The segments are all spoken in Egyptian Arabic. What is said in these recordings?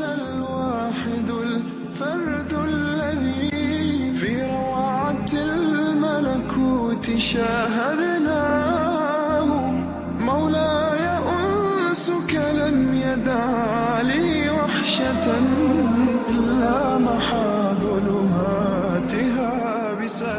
الواحد الفرد الذي في روعة الملكوت شاهدناه مولاي أنسك لم يدع لي وحشة إلا محا ظلماتها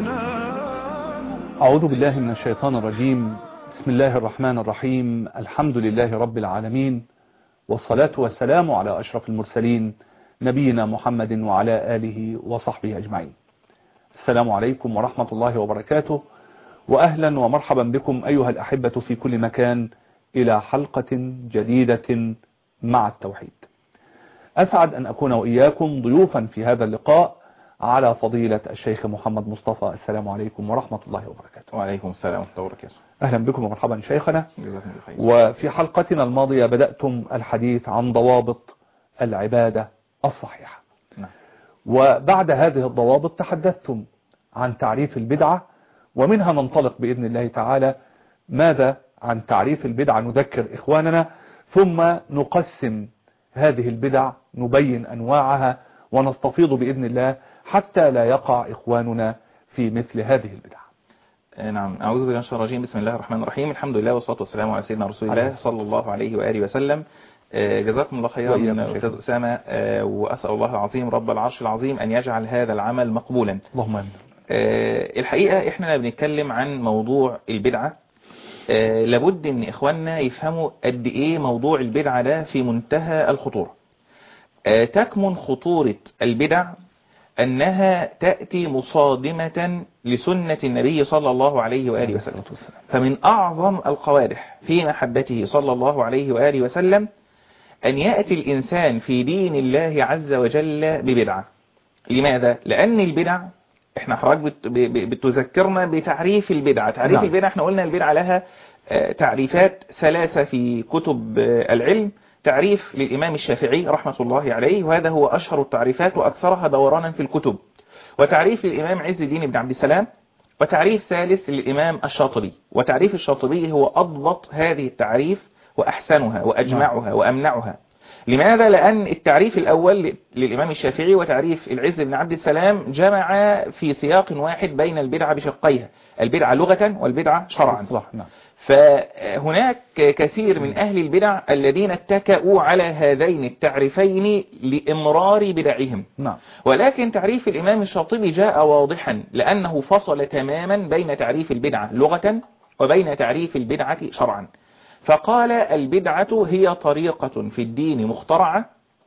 بسلام أعوذ بالله من الشيطان الرجيم بسم الله الرحمن الرحيم الحمد لله رب العالمين والصلاة والسلام على أشرف المرسلين نبينا محمد وعلى آله وصحبه أجمعين السلام عليكم ورحمة الله وبركاته وأهلا ومرحبا بكم أيها الأحبة في كل مكان إلى حلقة جديدة مع التوحيد أسعد أن أكون وإياكم ضيوفا في هذا اللقاء على فضيلة الشيخ محمد مصطفى السلام عليكم ورحمة الله وبركاته وعليكم السلام ورحمة الله وبركاته أهلا بكم ومرحبا شيخنا جزاكم الله خير وفي حلقتنا الماضية بدأتم الحديث عن ضوابط العبادة الصحيحة نعم. وبعد هذه الضوابط تحدثتم عن تعريف البدعة ومنها ننطلق بإذن الله تعالى ماذا عن تعريف البدعة نذكر إخواننا ثم نقسم هذه البدع نبين أنواعها ونستفيض بإذن الله حتى لا يقع إخواننا في مثل هذه البدع آه، نعم أعوذ بالله من الشيطان الرجيم بسم الله الرحمن الرحيم الحمد لله والصلاة والسلام على سيدنا رسول عليه الله صلى الله عليه وآله وسلم آه، جزاكم الله خيرا وإياكم من شيخنا. أستاذ أسامة آه، وأسأل الله العظيم رب العرش العظيم أن يجعل هذا العمل مقبولا اللهم آمين آه، الحقيقة احنا بنتكلم عن موضوع البدعة آه، لابد ان اخواننا يفهموا قد ايه موضوع البدعة ده في منتهى الخطورة آه، تكمن خطورة البدع انها تأتي مصادمة لسنة النبي صلى الله عليه وآله وسلم فمن أعظم القوادح في محبته صلى الله عليه وآله وسلم أن يأتي الإنسان في دين الله عز وجل ببدعة لماذا؟ لأن البدع احنا حضرتك بت- ب- ب- بتذكرنا بتعريف البدعة تعريف نعم. البدعة احنا قلنا البدعة لها آه، تعريفات ثلاثة في كتب آه، العلم تعريف للإمام الشافعي رحمة الله عليه وهذا هو أشهر التعريفات وأكثرها دورانا في الكتب وتعريف للإمام عز الدين بن عبد السلام وتعريف ثالث للإمام الشاطبي وتعريف الشاطبي هو أضبط هذه التعريف وأحسنها وأجمعها وأمنعها لماذا؟ لأن التعريف الأول ل- للإمام الشافعي وتعريف العز بن عبد السلام جمع في سياق واحد بين البدعة بشقيها البدعة لغة والبدعة شرعا صح نعم فهناك كثير من أهل البدع الذين اتكأوا على هذين التعريفين لإمرار بدعهم نعم ولكن تعريف الإمام الشاطبي جاء واضحا لأنه فصل تماما بين تعريف البدعة لغة وبين تعريف البدعة شرعا فقال البدعة هي طريقة في الدين مخترعة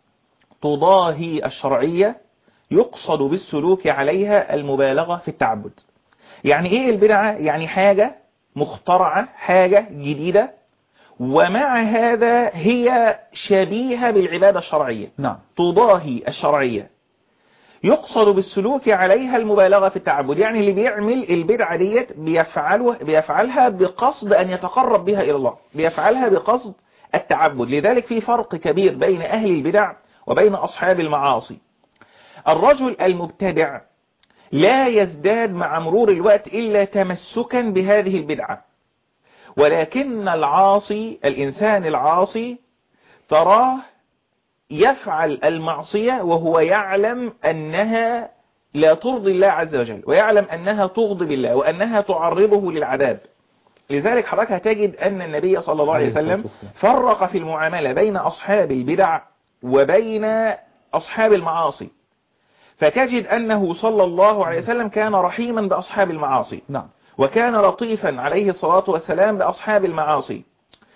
تضاهي الشرعية يقصد بالسلوك عليها المبالغة في التعبد يعني ايه البدعة يعني حاجة مخترعة حاجة جديدة ومع هذا هي شبيهة بالعبادة الشرعية نعم تضاهي الشرعية يقصد بالسلوك عليها المبالغة في التعبد يعني اللي بيعمل البدعة ديت بيفعله بيفعلها بقصد أن يتقرب بها إلى الله بيفعلها بقصد التعبد لذلك في فرق كبير بين أهل البدع وبين أصحاب المعاصي الرجل المبتدع لا يزداد مع مرور الوقت إلا تمسكا بهذه البدعة ولكن العاصي الإنسان العاصي تراه يفعل المعصية وهو يعلم أنها لا ترضي الله عز وجل ويعلم أنها تغضب الله وأنها تعرضه للعذاب لذلك حضرتك هتجد أن النبي صلى الله عليه عليه الصلاة وسلم والسلام. فرق في المعاملة بين أصحاب البدع وبين أصحاب المعاصي فتجد أنه صلى الله عليه وسلم كان رحيما بأصحاب المعاصي نعم وكان لطيفا عليه الصلاة والسلام بأصحاب المعاصي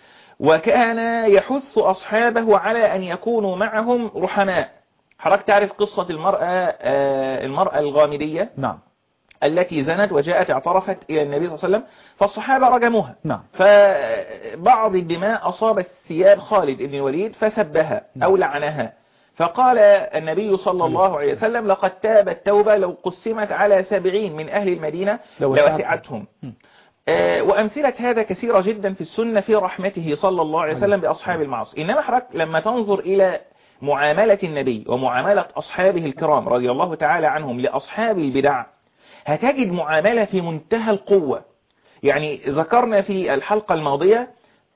وكان يحث أصحابه على أن يكونوا معهم رحماء حضرتك تعرف قصة المرأة آه، المرأة الغامدية نعم التي زنت وجاءت اعترفت إلى النبي صلى الله عليه وسلم فالصحابة رجموها نعم فبعض الدماء أصابت ثياب خالد بن الوليد فسبها أو لعنها فقال النبي صلى الله عليه وسلم لقد تابت توبة لو قسمت على سبعين من أهل المدينة لوسعتهم. لوسعتهم م. آه، وأمثلة هذا كثيرة جدا في السنة في رحمته صلى الله عليه وسلم بأصحاب المعاصي إنما حضرتك لما تنظر إلى معاملة النبي ومعاملة أصحابه الكرام رضي الله تعالى عنهم لأصحاب البدع هتجد معاملة في منتهى القوة يعني ذكرنا في الحلقة الماضية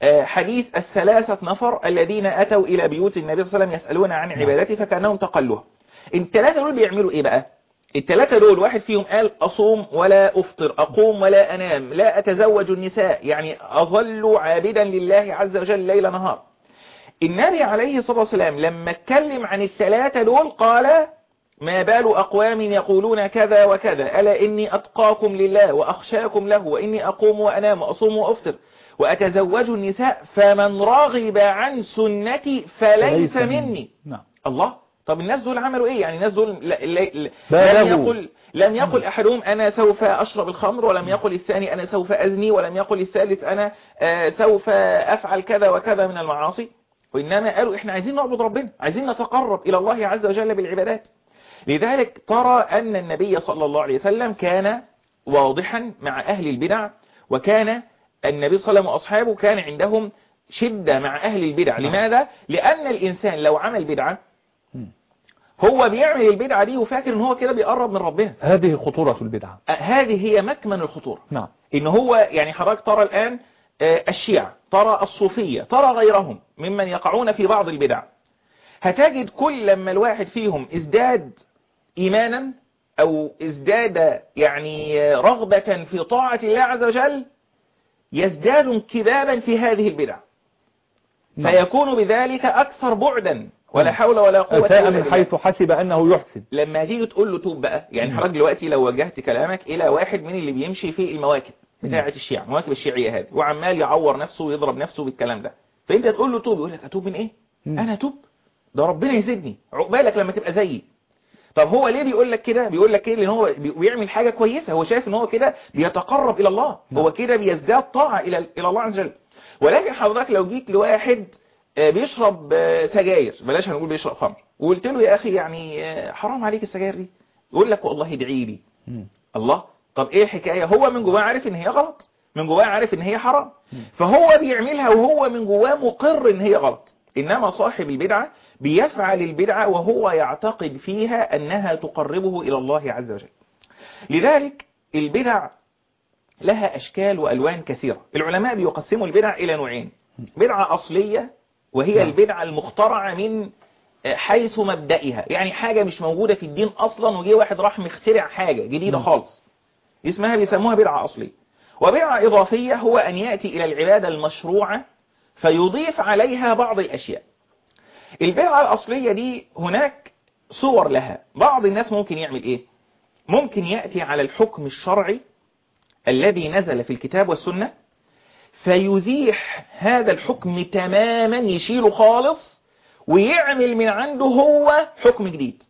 آه، حديث الثلاثة نفر الذين أتوا إلى بيوت النبي صلى الله عليه وسلم يسألون عن عبادته فكأنهم تقلوها الثلاثة دول بيعملوا إيه بقى الثلاثة دول واحد فيهم قال أصوم ولا أفطر أقوم ولا أنام لا أتزوج النساء يعني أظل عابدا لله عز وجل ليل نهار النبي عليه الصلاة والسلام لما اتكلم عن الثلاثة دول قال ما بال أقوام يقولون كذا وكذا ألا إني أتقاكم لله وأخشاكم له وإني أقوم وأنام وأصوم وأفطر وأتزوج النساء فمن رغب عن سنتي فليس مني نعم الله طب الناس دول عملوا ايه يعني الناس دول ل- ل- ل- بالغوا. لم يقل لم يقل احدهم انا سوف اشرب الخمر ولم يقل الثاني انا سوف ازني ولم يقل الثالث انا آه، سوف افعل كذا وكذا من المعاصي وانما قالوا احنا عايزين نعبد ربنا عايزين نتقرب الى الله عز وجل بالعبادات لذلك ترى ان النبي صلى الله عليه وسلم كان واضحا مع اهل البدع وكان النبي صلى الله عليه وسلم واصحابه كان عندهم شدة مع اهل البدع نعم. لماذا لان الانسان لو عمل بدعة مم. هو بيعمل البدعة دي وفاكر ان هو كده بيقرب من ربنا هذه خطورة البدعة أه، هذه هي مكمن الخطورة نعم ان هو يعني حضرتك ترى الان آه، الشيعة ترى الصوفية ترى غيرهم ممن يقعون في بعض البدع هتجد كل لما الواحد فيهم ازداد ايمانا او ازداد يعني آه، رغبة في طاعة الله عز وجل يزداد انكبابا في هذه البدع نعم. فيكون بذلك اكثر بعدا ولا نعم. حول ولا قوة أساء إلا من بالله حيث حسب أنه يحسن لما تيجي تقول له توب بقى يعني مم. حضرتك دلوقتي لو وجهت كلامك الى واحد من اللي بيمشي في المواكب بتاعه الشيعة المواكب الشيعية هذه وعمال يعور نفسه ويضرب نفسه بالكلام ده فانت تقول له توب يقول لك اتوب من ايه مم. انا توب ده ربنا يزيدني عقبالك لما تبقى زيي طب هو ليه بيقول لك كده بيقول لك ايه لان هو بي- بيعمل حاجة كويسة هو شايف ان هو كده بيتقرب الى الله نعم. هو كده بيزداد طاعة الى الى الله عز وجل ولكن حضرتك لو جيت لواحد آه، بيشرب آه، سجاير بلاش هنقول بيشرب خمر وقلت له يا اخي يعني آه، حرام عليك السجاير دي يقول لك والله ادعي لي مم. الله طب ايه الحكاية هو من جواه عارف ان هي غلط من جواه عارف ان هي حرام فهو بيعملها وهو من جواه مقر ان هي غلط انما صاحب البدعة بيفعل البدعة وهو يعتقد فيها انها تقربه الى الله عز وجل لذلك البدع لها اشكال والوان كثيرة العلماء بيقسموا البدع الى نوعين بدعة اصلية وهي نعم. البدعة المخترعة من حيث مبدئها يعني حاجة مش موجودة في الدين اصلا وجي واحد راح مخترع حاجة جديدة نعم. خالص اسمها بيسموها بدعة أصلية وبدعة إضافية هو أن يأتي إلى العبادة المشروعة فيضيف عليها بعض الأشياء البدعة الأصلية دي هناك صور لها بعض الناس ممكن يعمل إيه ممكن يأتي على الحكم الشرعي الذي نزل في الكتاب والسنة فيزيح هذا الحكم تماما يشيله خالص ويعمل من عنده هو حكم جديد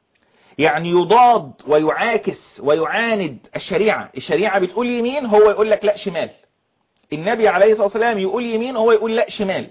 يعني يضاد ويعاكس ويعاند الشريعة الشريعة بتقول يمين هو يقول لك لا شمال النبي عليه الصلاة والسلام يقول يمين هو يقول لا شمال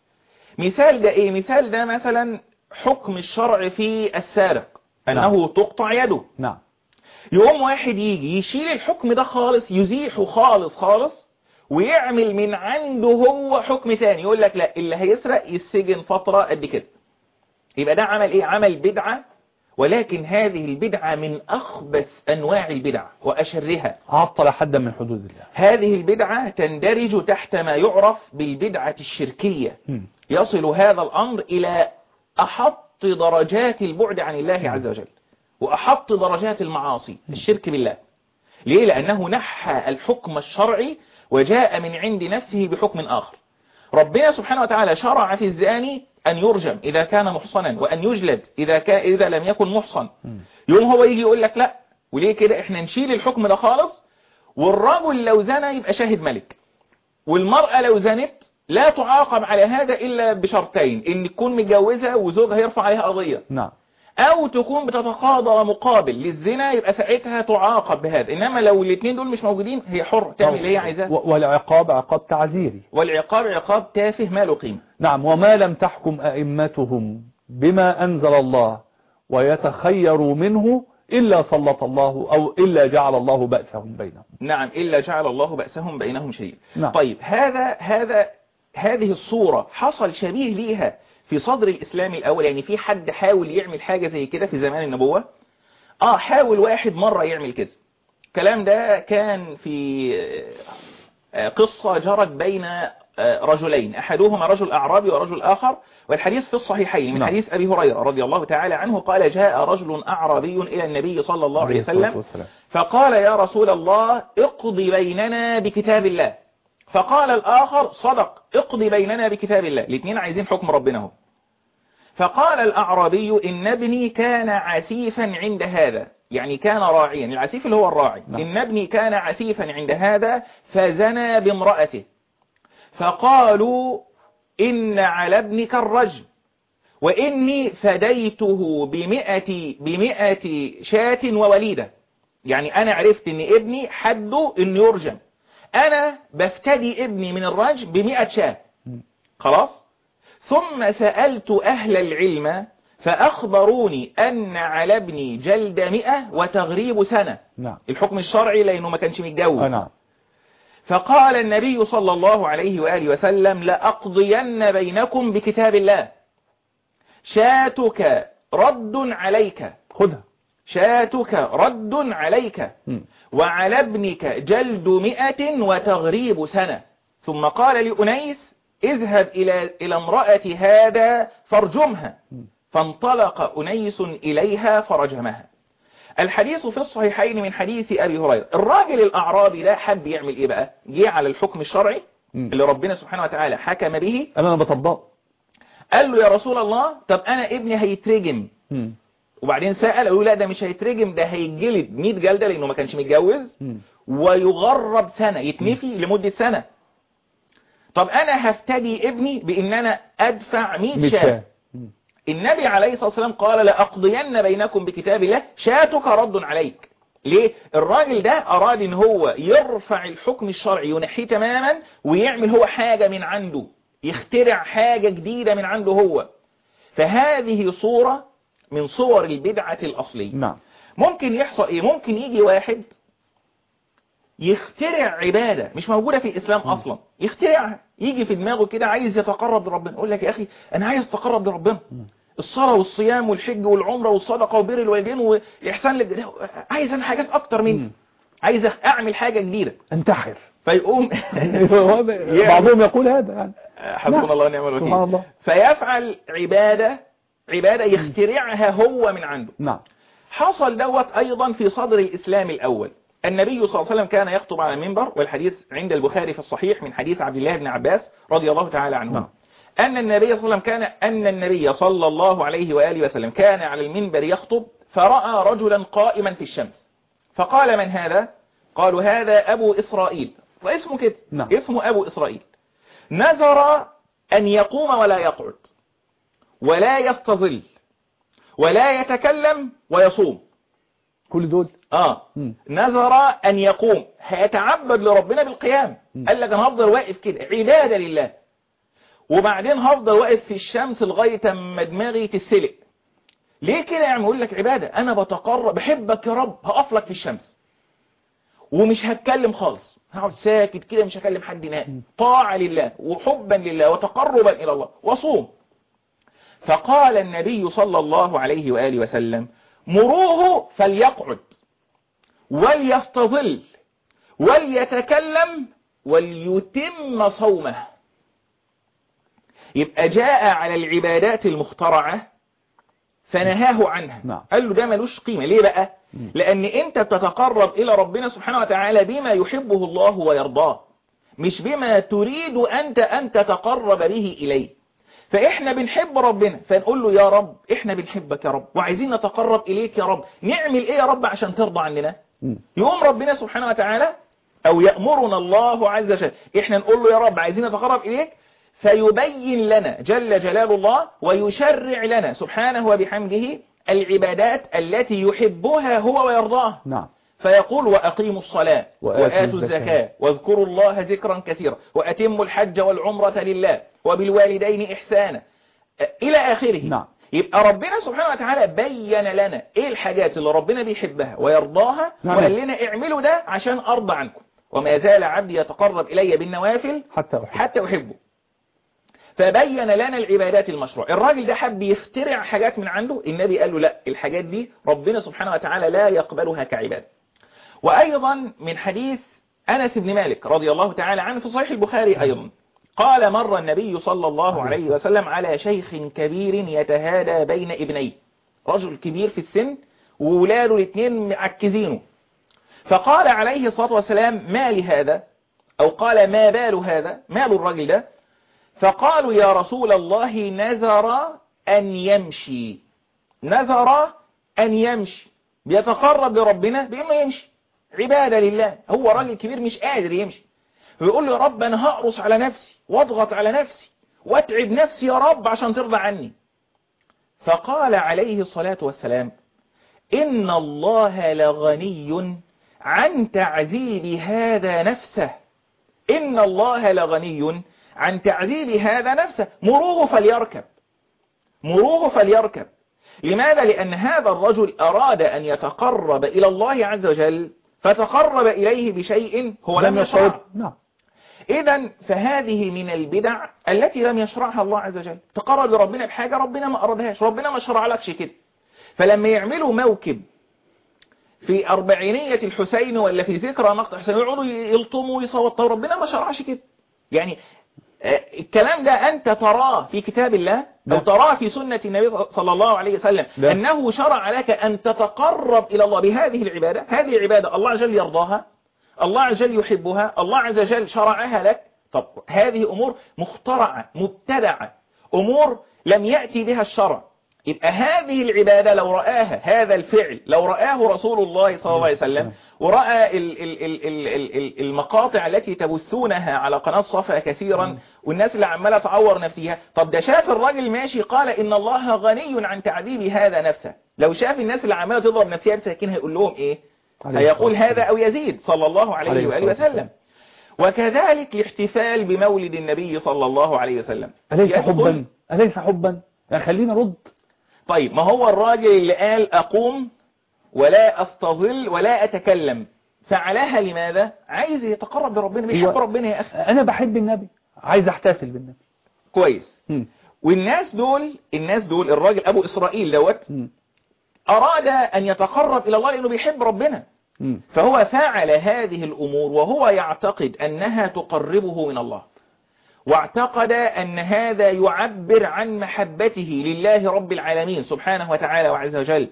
مثال ده ايه مثال ده مثلا حكم الشرع في السارق انه تقطع يده نعم يقوم واحد يجي يشيل الحكم ده خالص يزيحه خالص خالص ويعمل من عنده هو حكم تاني يقول لك لا اللي هيسرق يسجن فترة قد كده يبقى ده عمل ايه عمل بدعة ولكن هذه البدعة من أخبث أنواع البدع وأشرها عطل حدا من حدود الله هذه البدعة تندرج تحت ما يعرف بالبدعة الشركية مم. يصل هذا الأمر إلى أحط درجات البعد عن الله عز وجل وأحط درجات المعاصي الشرك بالله ليه؟ لأنه نحى الحكم الشرعي وجاء من عند نفسه بحكم آخر ربنا سبحانه وتعالى شرع في الزاني أن يرجم إذا كان محصنا وأن يجلد إذا, كان إذا لم يكن محصن مم. يوم هو يجي يقول لك لا وليه كده احنا نشيل الحكم ده خالص والرجل لو زنى يبقى شاهد ملك والمرأة لو زنت لا تعاقب على هذا إلا بشرطين إن تكون متجوزة وزوجها يرفع عليها قضية نعم أو تكون بتتقاضى مقابل للزنا يبقى ساعتها تعاقب بهذا إنما لو الاثنين دول مش موجودين هي حر تعمل اللي هي عايزاه و- والعقاب عقاب تعزيري والعقاب عقاب تافه ما له قيمة نعم وما لم تحكم أئمتهم بما أنزل الله ويتخيروا منه إلا سلط الله أو إلا جعل الله بأسهم بينهم نعم إلا جعل الله بأسهم بينهم شيء نعم. طيب هذا هذا هذه الصورة حصل شبيه ليها في صدر الإسلام الأول يعني في حد حاول يعمل حاجة زي كده في زمان النبوة آه حاول واحد مرة يعمل كده الكلام ده كان في آه، قصة جرت بين آه، رجلين أحدهما رجل أعرابي ورجل آخر والحديث في الصحيحين من نعم. حديث أبي هريرة رضي الله تعالى عنه قال جاء رجل أعرابي إلى النبي صلى الله عليه وسلم والسلام. فقال يا رسول الله اقض بيننا بكتاب الله فقال الآخر صدق اقض بيننا بكتاب الله الاثنين عايزين حكم ربنا هم فقال الأعرابي إن ابني كان عسيفا عند هذا يعني كان راعيا العسيف اللي هو الراعي نعم. إن ابني كان عسيفا عند هذا فزنى بامرأته فقالوا إن على ابنك الرجم وإني فديته بمئة, بمئة شاة ووليدة يعني أنا عرفت إن ابني حده إنه يرجم أنا بفتدي ابني من الرجم بمئة شاة خلاص ثم سألت أهل العلم فأخبروني أن على ابني جلد مئة وتغريب سنة نعم الحكم الشرعي لأنه ما كانش متجوز آه نعم فقال النبي صلى الله عليه وآله وسلم لأقضين بينكم بكتاب الله شاتك رد عليك خدها شاتك رد عليك مم. وعلى ابنك جلد مئة وتغريب سنة ثم قال لأنيس اذهب إلى, إلى امرأة هذا فارجمها فانطلق أنيس إليها فرجمها الحديث في الصحيحين من حديث أبي هريرة الراجل الأعرابي ده حب يعمل إيه بقى جه على الحكم الشرعي مم. اللي ربنا سبحانه وتعالى حكم به أنا بطبقه قال له يا رسول الله طب أنا ابني هيترجم مم. وبعدين سأل قالوا لا ده مش هيترجم ده هيتجلد 100 جلدة لأنه ما كانش متجوز مم. ويغرب سنة يتنفي لمدة سنة طب أنا هفتدي ابني بإن أنا أدفع 100 مية شاة شاة. مم. النبي عليه الصلاة والسلام قال لأقضين بينكم بكتاب الله شاتك رد عليك ليه الراجل ده أراد ان هو يرفع الحكم الشرعي ينحيه تماما ويعمل هو حاجة من عنده يخترع حاجة جديدة من عنده هو فهذه صورة من صور البدعة الأصلية نعم ممكن يحصل ايه ممكن يجي واحد يخترع عبادة مش موجودة في الإسلام أصلا يخترعها يجي في دماغه كده عايز يتقرب لربنا يقول لك يا أخي أنا عايز أتقرب لربنا الصلاة والصيام والحج والعمرة والصدقة وبر الوالدين والإحسان للجديد عايز أنا حاجات أكتر مني مم. عايز أعمل حاجة جديدة انتحر فيقوم بعضهم يقول هذا يعني حسبنا الله ونعم الوكيل سبحان الله فيفعل عبادة عبادة يخترعها هو من عنده نعم حصل دوت أيضا في صدر الإسلام الأول النبي صلى الله عليه وسلم كان يخطب على المنبر والحديث عند البخاري في الصحيح من حديث عبد الله بن عباس رضي الله تعالى عنه نعم. أن النبي صلى الله عليه وسلم كان أن النبي صلى الله عليه وآله وسلم كان على المنبر يخطب فرأى رجلا قائما في الشمس فقال من هذا قالوا هذا أبو إسرائيل واسمه كده نعم. اسمه أبو إسرائيل نذر أن يقوم ولا يقعد ولا يستظل ولا يتكلم ويصوم كل دول آه مم. نذر أن يقوم هيتعبد لربنا بالقيام مم. قال لك أنا هفضل واقف كده عبادة لله وبعدين هفضل واقف في الشمس لغاية اما دماغي تسلق ليه كده يا عم يقول لك عبادة أنا بتقرب بحبك يا رب هقف لك في الشمس ومش هتكلم خالص هقعد ساكت كده مش هكلم حد نهائي طاعة لله وحبا لله وتقربا إلى الله وصوم فقال النبي صلى الله عليه وآله وسلم مروه فليقعد وليستظل وليتكلم وليتم صومه يبقى جاء على العبادات المخترعة فنهاه عنها نعم. قال له ده ملوش قيمة ليه بقى لأن أنت بتتقرب إلى ربنا سبحانه وتعالى بما يحبه الله ويرضاه مش بما تريد أنت أن تتقرب به إليه فإحنا بنحب ربنا فنقول له يا رب إحنا بنحبك يا رب وعايزين نتقرب إليك يا رب نعمل إيه يا رب عشان ترضى عننا مم. يقوم ربنا سبحانه وتعالى أو يأمرنا الله عز وجل إحنا نقول له يا رب عايزين نتقرب إليك فيبين لنا جل جلال الله ويشرع لنا سبحانه وبحمده العبادات التي يحبها هو ويرضاها نعم فيقول وأقيموا الصلاة وآتوا وآتوا الزكاة. الزكاة واذكروا الله ذكرا كثيرا وأتموا الحج والعمرة لله وبالوالدين إحسانا إلى آخره نعم. يبقى ربنا سبحانه وتعالى بين لنا إيه الحاجات اللي ربنا بيحبها ويرضاها نعم. وقال لنا اعملوا ده عشان أرضى عنكم وما زال عبدي يتقرب إلي بالنوافل حتى أحب حتى أحبه فبين لنا العبادات المشروع الراجل ده حب يخترع حاجات من عنده النبي قال له لا الحاجات دي ربنا سبحانه وتعالى لا يقبلها كعبادة وأيضا من حديث أنس بن مالك رضي الله تعالى عنه في صحيح البخاري أيضا قال مر النبي صلى الله عليه وسلم على شيخ كبير يتهادى بين ابنيه رجل كبير في السن وولاده الاثنين معكزينه فقال عليه الصلاة والسلام ما لهذا أو قال ما بال هذا مال الرجل ده فقالوا يا رسول الله نذر أن يمشي نذر أن يمشي بيتقرب لربنا بأنه يمشي عبادة لله هو راجل كبير مش قادر يمشي ويقول له يا رب أنا هقرص على نفسي واضغط على نفسي واتعب نفسي يا رب عشان ترضى عني فقال عليه الصلاة والسلام إن الله لغني عن تعذيب هذا نفسه إن الله لغني عن تعذيب هذا نفسه مروه فليركب مروه فليركب لماذا؟ لأن هذا الرجل أراد أن يتقرب إلى الله عز وجل فتقرب إليه بشيء هو لم يشرع نعم إذا فهذه من البدع التي لم يشرعها الله عز وجل تقرب لربنا بحاجة ربنا ما أرادهاش ربنا ما شرع لكش كده فلما يعملوا موكب في أربعينية الحسين ولا في ذكرى مقطع الحسين يقعدوا يلطموا ويصوتوا ربنا ما شرعش كده يعني آه، الكلام ده أنت تراه في كتاب الله أو لا. تراه في سنة النبي صلى الله عليه وسلم لا. أنه شرع لك أن تتقرب إلى الله بهذه العبادة هذه عبادة الله عز وجل يرضاها الله عز وجل يحبها الله عز وجل شرعها لك طب هذه أمور مخترعة مبتدعة أمور لم يأتي بها الشرع يبقى هذه العبادة لو رآها هذا الفعل لو رآه رسول الله صلى الله عليه وسلم ورأى ال- ال- ال- ال- ال- ال- المقاطع التي تبثونها على قناة صفا كثيرا والناس اللي عمالة تعور نفسها طب ده شاف الراجل ماشي قال إن الله غني عن تعذيب هذا نفسه لو شاف الناس اللي عمالة تضرب نفسها بسكين هيقول لهم إيه عليه هيقول الصلاة هذا أو يزيد صلى الله عليه عليه وآله الصلاة وسلم وكذلك الاحتفال بمولد النبي صلى الله عليه وسلم أليس يدخل- حبا أليس حبا يعني خلينا نرد طيب ما هو الراجل اللي قال أقوم ولا أستظل ولا أتكلم فعلها لماذا عايز يتقرب لربنا بيحب أيوة. ربنا يا أخي أنا بحب النبي عايز أحتفل بالنبي كويس مم. والناس دول الناس دول الراجل أبو إسرائيل دوت مم. أراد أن يتقرب إلى الله لأنه بيحب ربنا مم. فهو فعل هذه الأمور وهو يعتقد أنها تقربه من الله واعتقد أن هذا يعبر عن محبته لله رب العالمين سبحانه وتعالى وعز وجل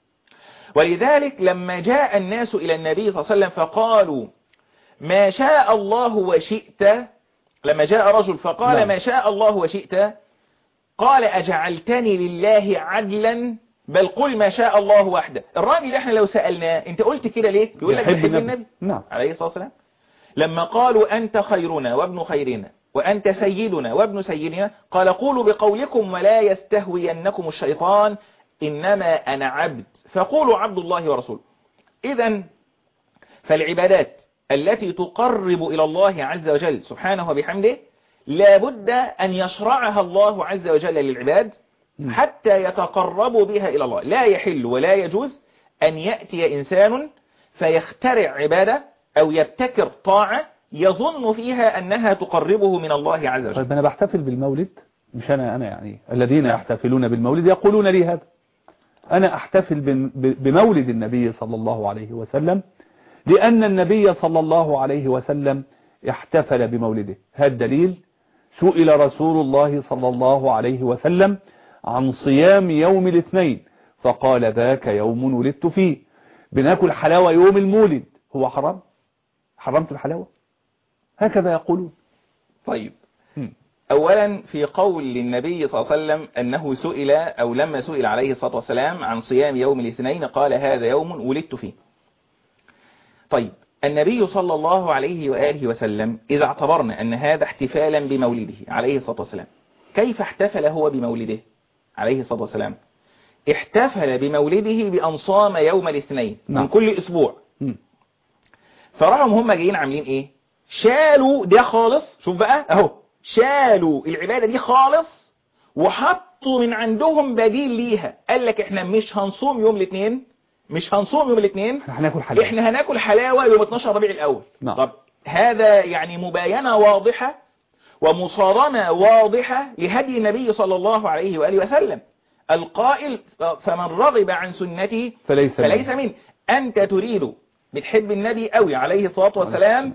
ولذلك لما جاء الناس إلى النبي صلى الله عليه وسلم فقالوا ما شاء الله وشئت لما جاء رجل فقال نعم. ما شاء الله وشئت قال أجعلتني لله عدلا بل قل ما شاء الله وحده الراجل احنا لو سألناه انت قلت كده ليه يقول لك يحب بحب النبي. النبي نعم عليه الصلاة والسلام لما قالوا أنت خيرنا وابن خيرنا وأنت سيدنا وابن سيدنا قال قولوا بقولكم ولا يستهوينكم الشيطان إنما أنا عبد فقولوا عبد الله ورسوله إذا فالعبادات التي تقرب إلى الله عز وجل سبحانه وبحمده لابد أن يشرعها الله عز وجل للعباد مم. حتى يتقربوا بها إلى الله لا يحل ولا يجوز أن يأتي إنسان فيخترع عبادة أو يبتكر طاعة يظن فيها أنها تقربه من الله عز وجل طيب أنا بحتفل بالمولد مش أنا أنا يعني الذين يحتفلون بالمولد يقولون لي هذا أنا أحتفل بم- ب- بمولد النبي صلى الله عليه وسلم لأن النبي صلى الله عليه وسلم احتفل بمولده هذا الدليل سئل رسول الله صلى الله عليه وسلم عن صيام يوم الاثنين فقال ذاك يوم ولدت فيه بناكل حلاوة يوم المولد هو حرام حرمت الحلاوة هكذا يقولون طيب مم. أولا في قول للنبي صلى الله عليه وسلم أنه سئل أو لما سئل عليه الصلاة والسلام عن صيام يوم الاثنين قال هذا يوم ولدت فيه طيب النبي صلى الله عليه وآله وسلم إذا اعتبرنا أن هذا احتفالا بمولده عليه الصلاة والسلام كيف احتفل هو بمولده عليه الصلاة والسلام احتفل بمولده بأن صام يوم الاثنين نعم. من كل أسبوع مم. فراهم هم جايين عاملين ايه شالوا ده خالص شوف بقى اهو شالوا العبادة دي خالص وحطوا من عندهم بديل ليها قال لك احنا مش هنصوم يوم الاثنين مش هنصوم يوم الاثنين احنا هناكل حلاوة احنا هناكل حلاوة يوم 12 ربيع الاول نعم. طب هذا يعني مباينة واضحة ومصارمة واضحة لهدي النبي صلى الله عليه وآله وسلم القائل فمن رغب عن سنتي فليس فليس من أنت تريد بتحب النبي قوي عليه الصلاة والسلام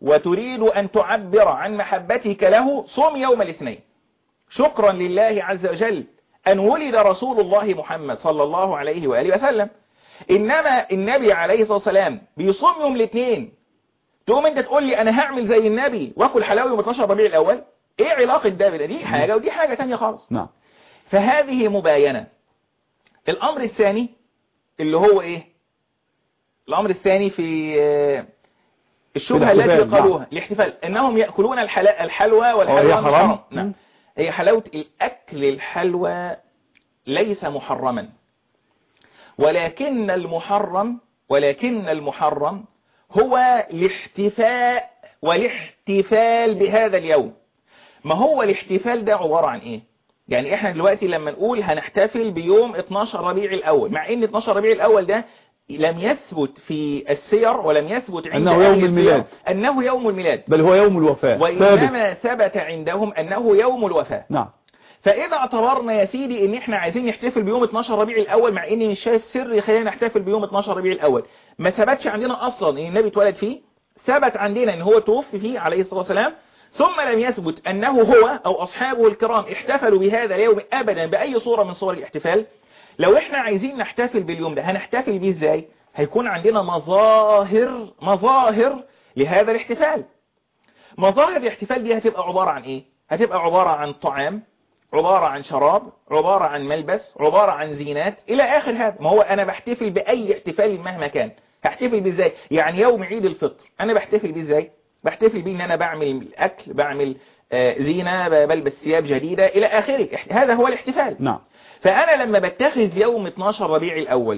وتريد أن تعبر عن محبتك له صم يوم الاثنين شكرا لله عز وجل أن ولد رسول الله محمد صلى الله عليه وآله وسلم إنما النبي عليه الصلاة والسلام بيصوم يوم الاثنين تقوم انت تقول لي انا هعمل زي النبي واكل حلاوه يوم 12 ربيع الاول ايه علاقه ده بده دي حاجه ودي حاجه تانية خالص نعم فهذه مباينه الامر الثاني اللي هو ايه الامر الثاني في آه، الشبهه التي الاحتفال، نعم. قالوها الاحتفال انهم ياكلون الحلا- الحلوى هي والحلوى مش حرام؟ حرام نعم هي حلاوه الاكل الحلوى ليس محرما ولكن المحرم ولكن المحرم هو الاحتفاء والاحتفال بهذا اليوم ما هو الاحتفال ده عبارة عن ايه يعني احنا دلوقتي لما نقول هنحتفل بيوم 12 ربيع الاول مع ان 12 ربيع الاول ده لم يثبت في السير ولم يثبت عند أنه أهل يوم السير الميلاد. انه يوم الميلاد بل هو يوم الوفاة ثابت وإنما ثبت عندهم أنه يوم الوفاة نعم فإذا اعتبرنا يا سيدي إن إحنا عايزين نحتفل بيوم 12 ربيع الأول مع إني مش شايف سر يخلينا نحتفل بيوم 12 ربيع الأول ما ثبتش عندنا أصلا إن النبي اتولد فيه ثبت عندنا إن هو توفي فيه عليه الصلاة والسلام ثم لم يثبت أنه هو أو أصحابه الكرام احتفلوا بهذا اليوم أبدا بأي صورة من صور الاحتفال لو إحنا عايزين نحتفل باليوم ده هنحتفل بيه إزاي هيكون عندنا مظاهر مظاهر لهذا الاحتفال مظاهر الاحتفال دي هتبقى عبارة عن ايه هتبقى عبارة عن طعام عبارة عن شراب عبارة عن ملبس عبارة عن زينات الى اخر هذا ما هو انا بحتفل باي احتفال مهما كان هحتفل بيه ازاي يعني يوم عيد الفطر انا بحتفل بيه ازاي بحتفل بيه ان انا بعمل اكل بعمل آه، زينة ب- بلبس ثياب جديدة الى اخره اح- هذا هو الاحتفال نعم فأنا لما بتخذ يوم 12 ربيع الأول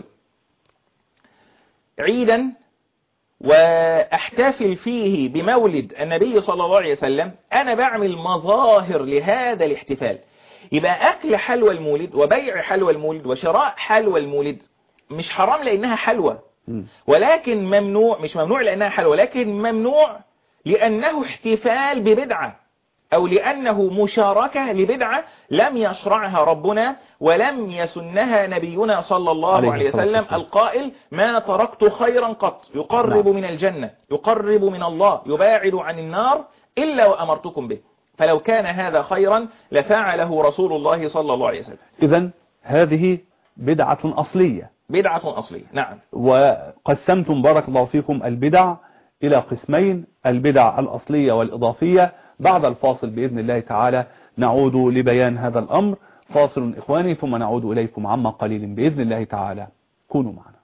عيدا وأحتفل فيه بمولد النبي صلى الله عليه وسلم أنا بعمل مظاهر لهذا الاحتفال يبقى أكل حلوى المولد وبيع حلوى المولد وشراء حلوى المولد مش حرام لأنها حلوى مم. ولكن ممنوع مش ممنوع لأنها حلوى لكن ممنوع لأنه احتفال ببدعة أو لأنه مشاركة لبدعة لم يشرعها ربنا ولم يسنها نبينا صلى الله عليه عليه الصلاة وسلم والسلام. القائل ما تركت خيرا قط يقرب من الجنة يقرب من الله يباعد عن النار إلا وأمرتكم به فلو كان هذا خيرا لفعله رسول الله صلى الله عليه وسلم إذا هذه بدعة أصلية بدعة أصلية نعم وقسمتم بارك الله فيكم البدع إلى قسمين البدع الأصلية والإضافية بعد الفاصل بإذن الله تعالى نعود لبيان هذا الأمر فاصل إخواني ثم نعود إليكم عما قليل بإذن الله تعالى كونوا معنا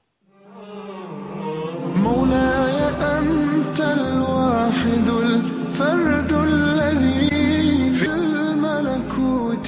مولاي أنت الواحد الفرد الذي في الملكوت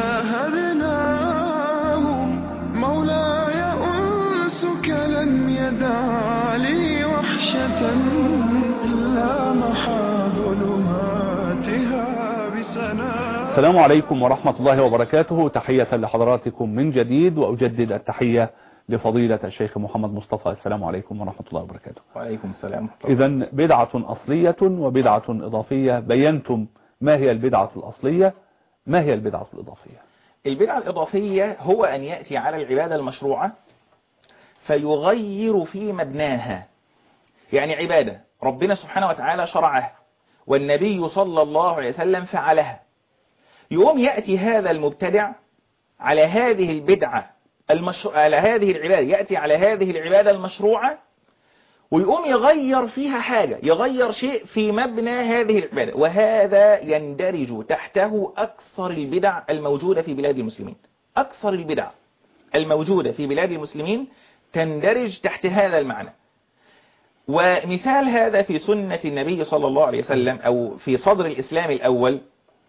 شاهدناه مولاي أنسك لم يدع لي وحشة إلا محا ظلماتها بسناه السلام عليكم ورحمة الله وبركاته تحية لحضراتكم من جديد وأجدد التحية لفضيلة الشيخ محمد مصطفى السلام عليكم ورحمة الله وبركاته وعليكم السلام إذا بدعة أصلية وبدعة إضافية بينتم ما هي البدعة الأصلية ما هي البدعة الإضافية البدعة الإضافية هو أن يأتي على العبادة المشروعة فيغير في مبناها يعني عبادة ربنا سبحانه وتعالى شرعها والنبي صلى الله عليه وسلم فعلها يوم يأتي هذا المبتدع على هذه البدعة المشروع على هذه العبادة يأتي على هذه العبادة المشروعة ويقوم يغير فيها حاجة يغير شيء في مبنى هذه العبادة وهذا يندرج تحته أكثر البدع الموجودة في بلاد المسلمين أكثر البدع الموجودة في بلاد المسلمين تندرج تحت هذا المعنى ومثال هذا في سنة النبي صلى الله عليه وسلم أو في صدر الإسلام الأول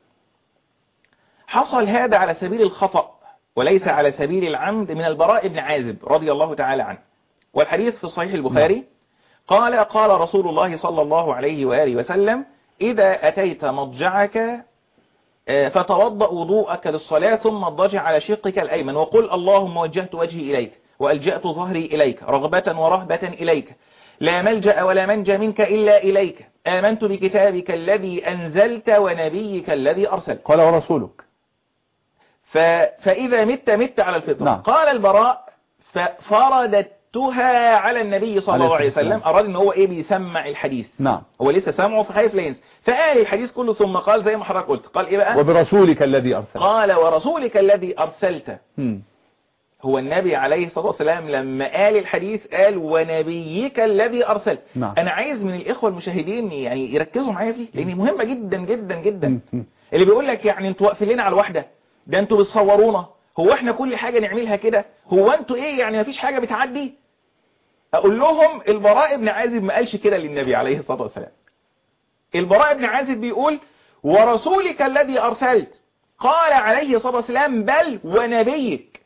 حصل هذا على سبيل الخطأ وليس على سبيل العمد من البراء بن عازب رضي الله تعالى عنه والحديث في صحيح البخاري قال قال رسول الله صلى الله عليه وآله وسلم إذا أتيت مضجعك آه، فتوضأ وضوءك للصلاة ثم اضطجع على شقك الأيمن وقل اللهم وجهت وجهي إليك وألجأت ظهري إليك رغبة ورهبة إليك لا ملجأ ولا منجى منك إلا إليك آمنت بكتابك الذي أنزلت ونبيك الذي أرسلت قال ورسولك ف... فإذا مت مت على الفطرة نعم. قال البراء ففرددت قصصتها على النبي صلى عليه الله عليه الصلاة وسلم والسلام. أراد ان هو ايه بيسمع الحديث نعم هو لسه سامعه فخايف لا ينسى فقال الحديث كله ثم قال زي ما حضرتك قلت قال ايه بقى وبرسولك الذي أرسل قال ورسولك الذي أرسلت مم. هو النبي عليه الصلاة والسلام لما قال الحديث قال ونبيك الذي أرسلت نعم. أنا عايز من الإخوة المشاهدين يعني يركزوا معايا فيه لأن مهمة جدا جدا جدا مم. اللي بيقول لك يعني انتوا واقفين لنا على الواحدة ده انتوا بتصورونا هو احنا كل حاجة نعملها كده هو انتوا ايه يعني مفيش حاجة بتعدي اقول لهم البراء بن عازب ما قالش كده للنبي عليه الصلاة والسلام البراء بن عازب بيقول ورسولك الذي أرسلت قال عليه الصلاة والسلام بل ونبيك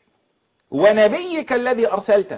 ونبيك الذي أرسلته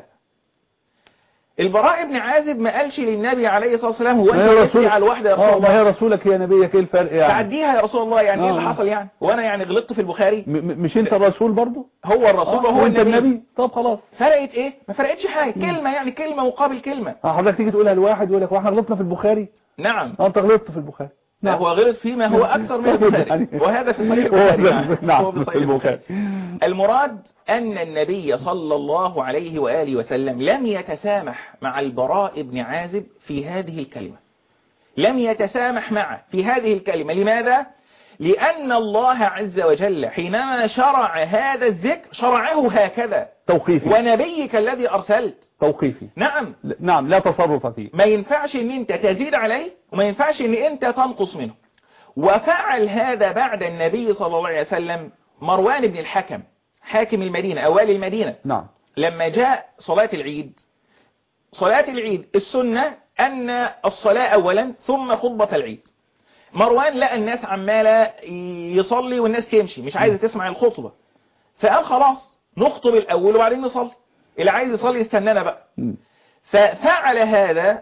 البراء بن عازب ما قالش للنبي عليه الصلاة والسلام هو ما انت هي وقفت رسول على الواحدة يا اه رسول ما الله هي رسولك يا نبيك ايه الفرق يعني تعديها يا رسول الله يعني ايه اللي آه. حصل يعني وانا يعني غلطت في البخاري م- م- مش انت الرسول برضو هو الرسول آه، وهو وانت النبي النبي طب خلاص فرقت ايه ما فرقتش حاجة كلمة يعني كلمة مقابل كلمة آه، حضرتك تيجي تقولها لواحد يقول لك واحنا غلطنا في البخاري نعم اه انت غلطت في البخاري لا هو غلط فيما هو أكثر من البخاري يعني- وهذا في صحيح هو البخاري ده- نعم هو في في صحيح البخاري البخاري المراد أن النبي صلى الله عليه وآله وسلم لم يتسامح مع البراء بن عازب في هذه الكلمة لم يتسامح معه في هذه الكلمة لماذا؟ لأن الله عز وجل حينما شرع هذا الذكر شرعه هكذا توقيفي ونبيك الذي أرسلت توقيفي نعم ل- نعم لا تصرف فيه ما ينفعش ان انت تزيد عليه وما ينفعش ان انت تنقص منه وفعل هذا بعد النبي صلى الله عليه وسلم مروان بن الحكم حاكم المدينة أوالي المدينة نعم لما جاء صلاة العيد صلاة العيد السنة أن الصلاة أولا ثم خطبة العيد مروان لقى الناس عمالة يصلي والناس تمشي مش عايزة تسمع الخطبة فقال خلاص نخطب الأول وبعدين نصلي اللي عايز يصلي يستنانا بقى مم. ففعل هذا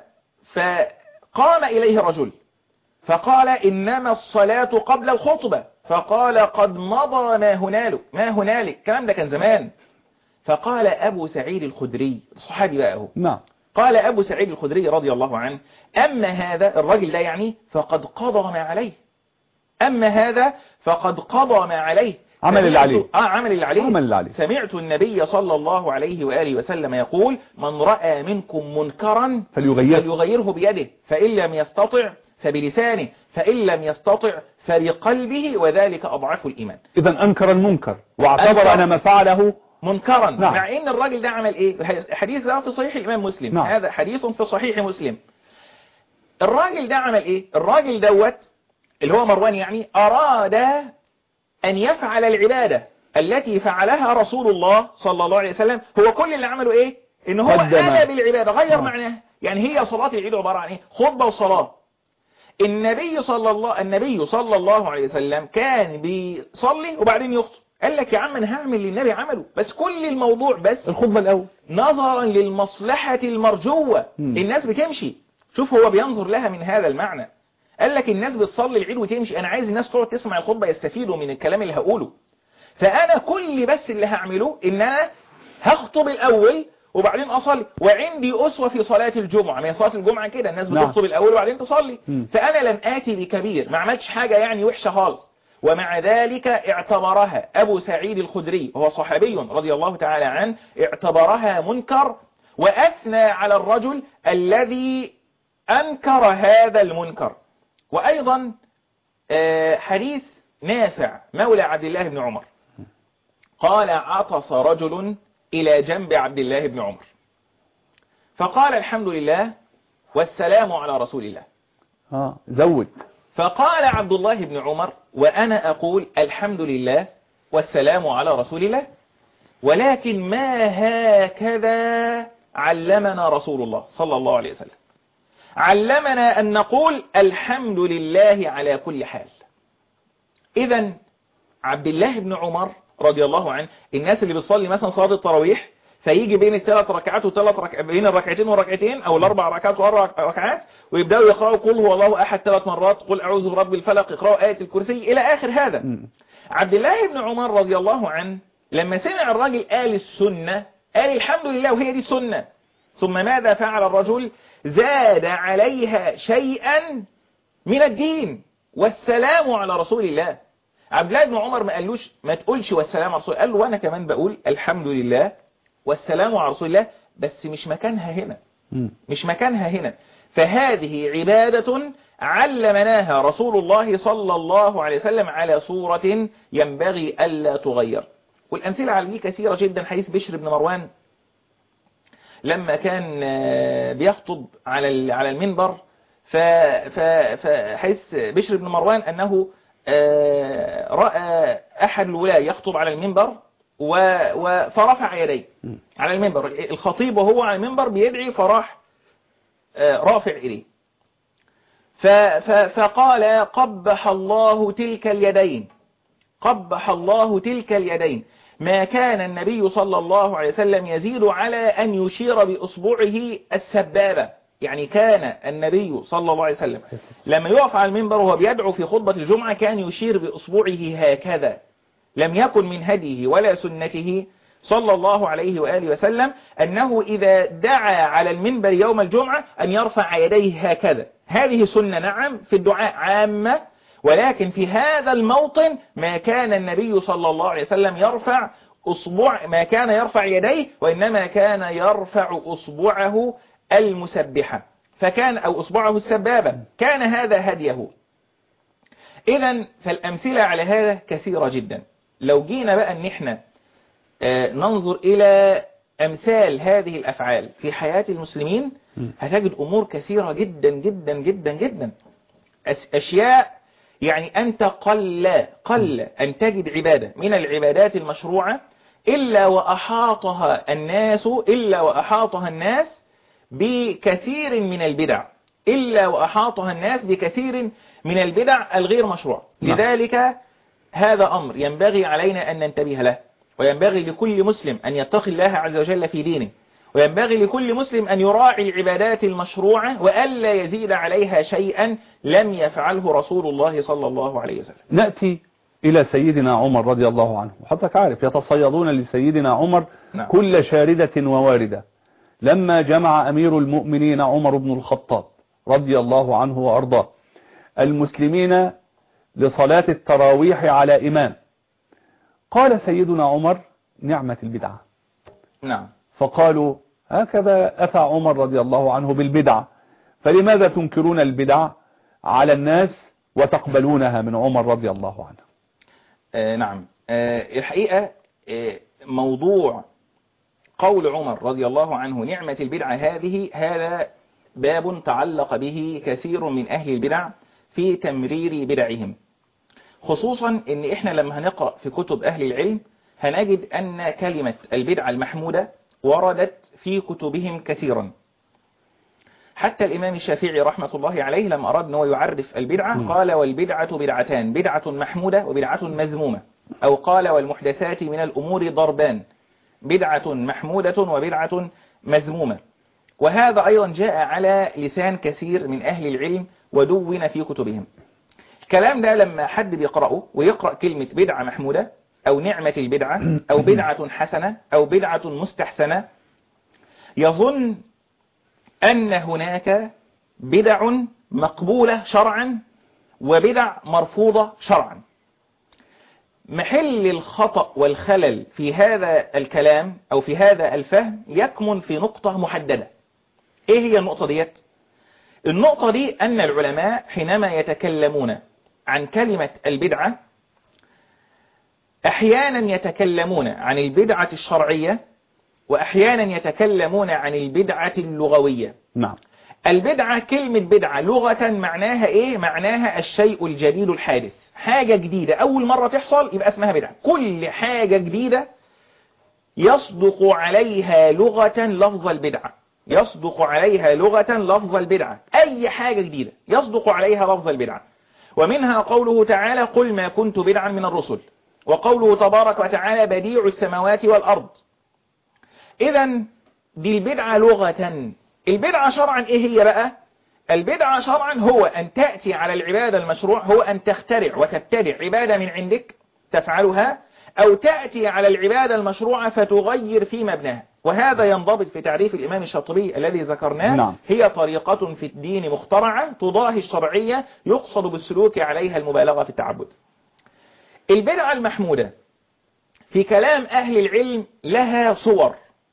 فقام إليه رجل فقال إنما الصلاة قبل الخطبة فقال قد مضى ما هنالك ما هنالك الكلام ده كان زمان فقال أبو سعيد الخدري الصحابي بقى هو نعم قال أبو سعيد الخدري رضي الله عنه أما هذا الرجل ده يعني فقد قضى ما عليه أما هذا فقد قضى ما عليه عمل اللي سمعت- عليه. آه عمل اللي عليه عمل اللي عليه. سمعت النبي صلى الله عليه وآله وسلم يقول من رأى منكم منكرا فليغير فليغيره بيده فإن لم يستطع فبلسانه فإن لم يستطع فبقلبه وذلك أضعف الإيمان اذا انكر المنكر واعتبر أنكر. ان ما فعله منكرا نعم. مع ان الراجل ده عمل ايه الحديث ده في صحيح الامام مسلم نعم. هذا حديث في صحيح مسلم الراجل ده عمل ايه الراجل دوت اللي هو مروان يعني اراد ان يفعل العبادة التي فعلها رسول الله صلى الله عليه وسلم هو كل اللي عمله ايه ان هو قدم. قلب العبادة غير نعم. معناها يعني هي صلاة العيد عبارة عن ايه خطبة وصلاة النبي صلى الله النبي صلى الله عليه وسلم كان بيصلي وبعدين يخطب قال لك يا عم انا هعمل اللي النبي عمله بس كل الموضوع بس الخطبة الاول نظرا للمصلحة المرجوة مم. الناس بتمشي شوف هو بينظر لها من هذا المعنى قال لك الناس بتصلي العيد وتمشي انا عايز الناس تقعد تسمع الخطبة يستفيدوا من الكلام اللي هقوله فانا كل بس اللي هعمله ان انا هخطب الاول وبعدين اصلي وعندي اسوة في صلاة الجمعة ما هي صلاة الجمعة كده الناس نعم. بتخطب الاول وبعدين تصلي مم. فانا لم اتي بكبير ما عملتش حاجة يعني وحشة خالص ومع ذلك اعتبرها أبو سعيد الخدري وهو صحابي رضي الله تعالى عنه اعتبرها منكر وأثنى على الرجل الذي أنكر هذا المنكر وأيضا آه، حديث نافع مولى عبد الله بن عمر قال عطس رجل إلى جنب عبد الله بن عمر فقال الحمد لله والسلام على رسول الله اه زود فقال عبد الله بن عمر وأنا أقول الحمد لله والسلام على رسول الله ولكن ما هكذا علمنا رسول الله صلى الله عليه وسلم علمنا أن نقول الحمد لله على كل حال إذا عبد الله بن عمر رضي الله عنه الناس اللي بتصلي مثلا صلاة التراويح فيجي بين الثلاث ركعات وثلاث رك... بين الركعتين والركعتين او الاربع ركعات واربع ركعات ويبداوا يقراوا قل هو الله احد ثلاث مرات قل اعوذ برب الفلق يقراوا ايه الكرسي الى اخر هذا مم. عبد الله بن عمر رضي الله عنه لما سمع الراجل قال السنة قال الحمد لله وهي دي السنة ثم ماذا فعل الرجل زاد عليها شيئا من الدين والسلام على رسول الله عبد الله بن عمر ما قالوش ما تقولش والسلام على رسول الله قال له وانا كمان بقول الحمد لله والسلام على رسول الله بس مش مكانها هنا مم. مش مكانها هنا فهذه عبادة علمناها رسول الله صلى الله عليه وسلم على صورة ينبغي ألا تغير والأمثلة على دي كثيرة جدا حديث بشر بن مروان لما كان آه، بيخطب على ال- على المنبر ف- ف- فحيث بشر بن مروان أنه آه، رأى أحد الولاة يخطب على المنبر و- و- فرفع يديه على المنبر الخطيب وهو على المنبر بيدعي فراح آه، رافع إليه ف- ف- فقال قبح الله تلك اليدين قبح الله تلك اليدين ما كان النبي صلى الله عليه وسلم يزيد على أن يشير بأصبعه السبابة يعني كان النبي صلى الله عليه وسلم لما يقف على المنبر وهو بيدعو في خطبة الجمعة كان يشير بأصبعه هكذا لم يكن من هديه ولا سنته صلى الله عليه وآله وسلم أنه إذا دعا على المنبر يوم الجمعة أن يرفع يديه هكذا هذه سنة نعم في الدعاء عامة ولكن في هذا الموطن ما كان النبي صلى الله عليه وسلم يرفع أصبع ما كان يرفع يديه وإنما كان يرفع أصبعه المسبحة فكان أو أصبعه السبابة كان هذا هديه إذا فالأمثلة على هذا كثيرة جدا لو جينا بقى أن احنا آه، ننظر إلى أمثال هذه الأفعال في حياة المسلمين هتجد أمور كثيرة جدا جدا جدا جدا أس- أشياء يعني أنت قل قل أن تجد عبادة من العبادات المشروعة إلا وأحاطها الناس إلا وأحاطها الناس بكثير من البدع إلا وأحاطها الناس بكثير من البدع الغير مشروع نعم. لذلك هذا أمر ينبغي علينا أن ننتبه له وينبغي لكل مسلم أن يتقي الله عز وجل في دينه وينبغي لكل مسلم أن يراعي العبادات المشروعة وألا يزيد عليها شيئا لم يفعله رسول الله صلى الله عليه وسلم نأتي إلى سيدنا عمر رضي الله عنه وحضرتك عارف يتصيدون لسيدنا عمر نعم. كل شاردة وواردة لما جمع أمير المؤمنين عمر بن الخطاب رضي الله عنه وأرضاه المسلمين لصلاة التراويح على إمام قال سيدنا عمر نعمة البدعة نعم فقالوا هكذا أتى عمر رضي الله عنه بالبدعة فلماذا تنكرون البدع على الناس وتقبلونها من عمر رضي الله عنه آه نعم آه الحقيقة آه موضوع قول عمر رضي الله عنه نعمة البدعة هذه هذا باب تعلق به كثير من أهل البدع في تمرير بدعهم خصوصا ان احنا لما هنقرأ في كتب اهل العلم هنجد ان كلمة البدعة المحمودة وردت في كتبهم كثيرا حتى الإمام الشافعي رحمة الله عليه لما أراد أنه يعرف البدعة قال والبدعة بدعتان بدعة محمودة وبدعة مذمومة أو قال والمحدثات من الأمور ضربان بدعة محمودة وبدعة مذمومة وهذا أيضا جاء على لسان كثير من أهل العلم ودون في كتبهم الكلام ده لما حد بيقرأه ويقرأ كلمة بدعة محمودة أو نعمة البدعة أو بدعة حسنة أو بدعة مستحسنة يظن أن هناك بدع مقبولة شرعا وبدع مرفوضة شرعا محل الخطأ والخلل في هذا الكلام أو في هذا الفهم يكمن في نقطة محددة إيه هي النقطة ديت؟ النقطة دي أن العلماء حينما يتكلمون عن كلمة البدعة أحيانا يتكلمون عن البدعة الشرعية وأحيانا يتكلمون عن البدعة اللغوية نعم البدعة كلمة بدعة لغة معناها إيه؟ معناها الشيء الجديد الحادث حاجة جديدة أول مرة تحصل يبقى اسمها بدعة كل حاجة جديدة يصدق عليها لغة لفظ البدعة يصدق عليها لغة لفظ البدعة أي حاجة جديدة يصدق عليها لفظ البدعة ومنها قوله تعالى قل ما كنت بدعا من الرسل وقوله تبارك وتعالى بديع السماوات والأرض إذا دي البدعة لغة البدعة شرعا إيه هي بقى البدعة شرعا هو أن تأتي على العبادة المشروع هو أن تخترع وتبتدع عبادة من عندك تفعلها أو تأتي على العبادة المشروعة فتغير في مبناها وهذا ينضبط في تعريف الإمام الشاطبي الذي ذكرناه نعم. هي طريقة في الدين مخترعة تضاهي الشرعية يقصد بالسلوك عليها المبالغة في التعبد البدعة المحمودة في كلام أهل العلم لها صور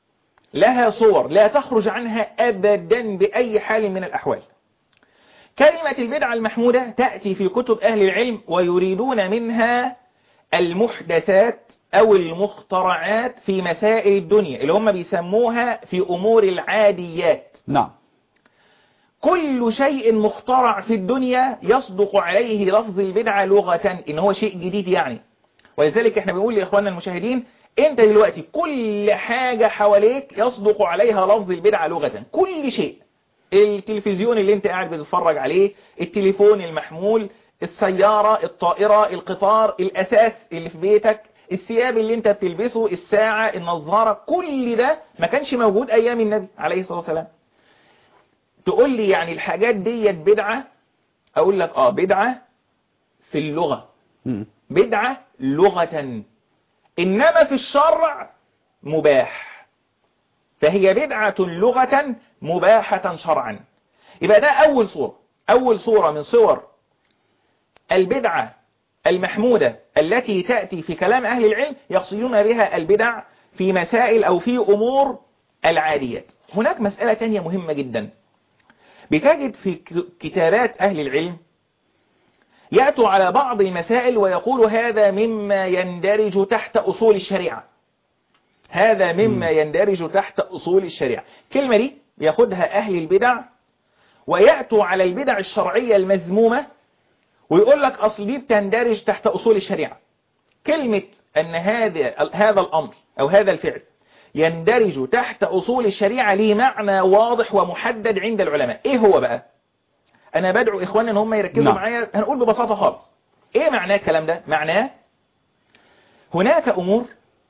لها صور لا تخرج عنها أبدا بأي حال من الأحوال كلمة البدعة المحمودة تأتي في كتب أهل العلم ويريدون منها المحدثات أو المخترعات في مسائل الدنيا اللي هم بيسموها في أمور العاديات نعم كل شيء مخترع في الدنيا يصدق عليه لفظ البدعة لغة إن هو شيء جديد يعني ولذلك احنا بنقول لإخواننا المشاهدين انت دلوقتي كل حاجة حواليك يصدق عليها لفظ البدعة لغة كل شيء التلفزيون اللي انت قاعد بتتفرج عليه التليفون المحمول السيارة الطائرة القطار الأساس اللي في بيتك الثياب اللي انت بتلبسه الساعة النظارة كل ده ما كانش موجود أيام النبي عليه الصلاة والسلام تقول لي يعني الحاجات ديت بدعة أقول لك آه بدعة في اللغة مم. بدعة لغة إنما في الشرع مباح فهي بدعة لغة مباحة شرعا يبقى ده أول صورة أول صورة من صور البدعة المحمودة التي تأتي في كلام أهل العلم يقصدون بها البدع في مسائل أو في أمور العاديات هناك مسألة تانية مهمة جدا بتجد في ك- كتابات أهل العلم يأتوا على بعض المسائل ويقول هذا مما يندرج تحت أصول الشريعة هذا مما يندرج تحت أصول الشريعة كلمة دي ياخدها أهل البدع ويأتوا على البدع الشرعية المذمومة ويقول لك أصل دي بتندرج تحت أصول الشريعة كلمة أن هذا هذا الأمر أو هذا الفعل يندرج تحت أصول الشريعة ليه معنى واضح ومحدد عند العلماء إيه هو بقى أنا بدعو إخواننا أن هم يركزوا نعم. معايا هنقول ببساطة خالص إيه معناه الكلام ده معناه هناك أمور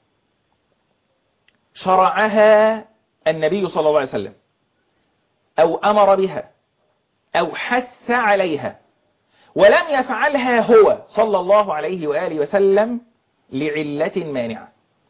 شرعها النبي صلى الله عليه وسلم أو أمر بها أو حث عليها ولم يفعلها هو صلى الله عليه وآله وسلم لعلة مانعة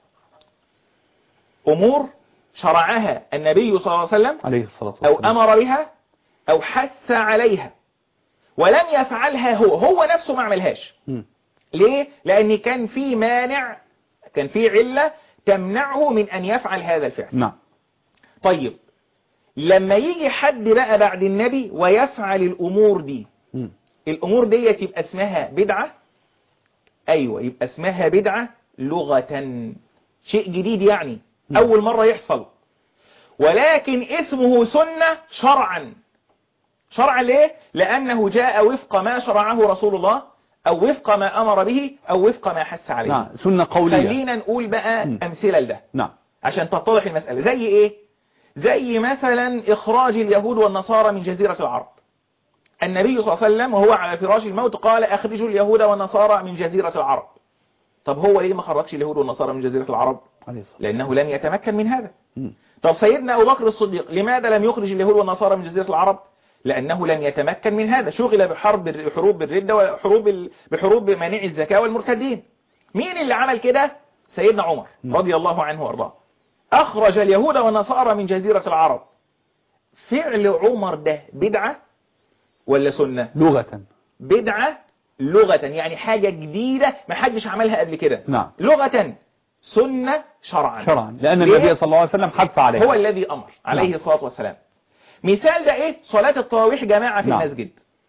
أمور شرعها النبي صلى الله عليه وسلم عليه الصلاة أو والسلام أمر بها أو حث عليها ولم يفعلها هو هو نفسه ما عملهاش مم. ليه؟ لأن كان في مانع كان في علة تمنعه من أن يفعل هذا الفعل نعم طيب لما يجي حد بقى بعد النبي ويفعل الأمور دي مم. الأمور دي يبقى اسمها بدعة أيوة يبقى اسمها بدعة لغة شيء جديد يعني نعم. أول مرة يحصل ولكن اسمه سنة شرعا شرعا ليه؟ لأنه جاء وفق ما شرعه رسول الله أو وفق ما أمر به أو وفق ما حث عليه نعم سنة قولية خلينا نقول بقى مم. أمثلة لده نعم عشان تتضح المسألة زي إيه؟ زي مثلا إخراج اليهود والنصارى من جزيرة العرب النبي صلى الله عليه وسلم وهو على فراش الموت قال أخرجوا اليهود والنصارى من جزيرة العرب طب هو ليه ما خرجش اليهود والنصارى من جزيرة العرب عليه الصلاة لأنه لم يتمكن من هذا مم. طب سيدنا أبو بكر الصديق لماذا لم يخرج اليهود والنصارى من جزيرة العرب لأنه لم يتمكن من هذا شغل بحرب بحروب بالردة وحروب ال- بحروب منع الزكاة والمرتدين مين اللي عمل كده سيدنا عمر نعم. رضي الله عنه وارضاه أخرج اليهود والنصارى من جزيرة العرب فعل عمر ده بدعة ولا سنة لغة بدعة لغة يعني حاجة جديدة ما حدش عملها قبل كده نعم لغة سنة شرعا شرعا لأن ليه؟ النبي صلى الله عليه وسلم حث عليه هو الذي أمر عليه نعم. الصلاة والسلام مثال ده إيه صلاة التراويح جماعة في نعم. المسجد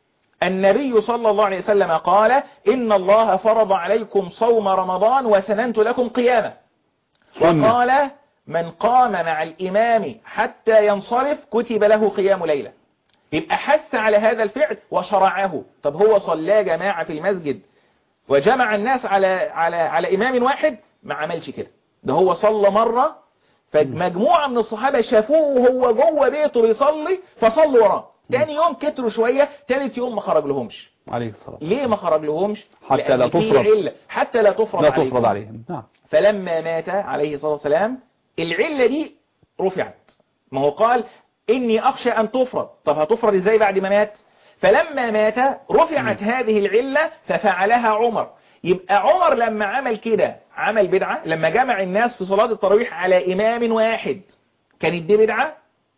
النبي صلى الله عليه وسلم قال إن الله فرض عليكم صوم رمضان وسننت لكم قيامه سنة. وقال من قام مع الإمام حتى ينصرف كتب له قيام ليلة يبقى حث على هذا الفعل وشرعه طب هو صلى جماعة في المسجد وجمع الناس على على على إمام واحد ما عملش كده ده هو صلى مرة فمجموعة من الصحابة شافوه وهو جوه بيته بيصلي فصلوا وراه تاني يوم كتروا شوية تالت يوم ما خرج لهمش عليه الصلاة والسلام ليه ما خرج لهمش حتى لأن لا في تفرض. علة حتى لا تفرض لا عليكم. تفرض عليهم نعم فلما مات عليه الصلاة والسلام العلة دي رفعت ما هو قال إني أخشى أن تفرض طب هتفرض إزاي بعد ما مات فلما مات رفعت هذه العلة ففعلها عمر يبقى عمر لما عمل كده عمل بدعة لما جمع الناس في صلاة التراويح على إمام واحد كانت دي بدعة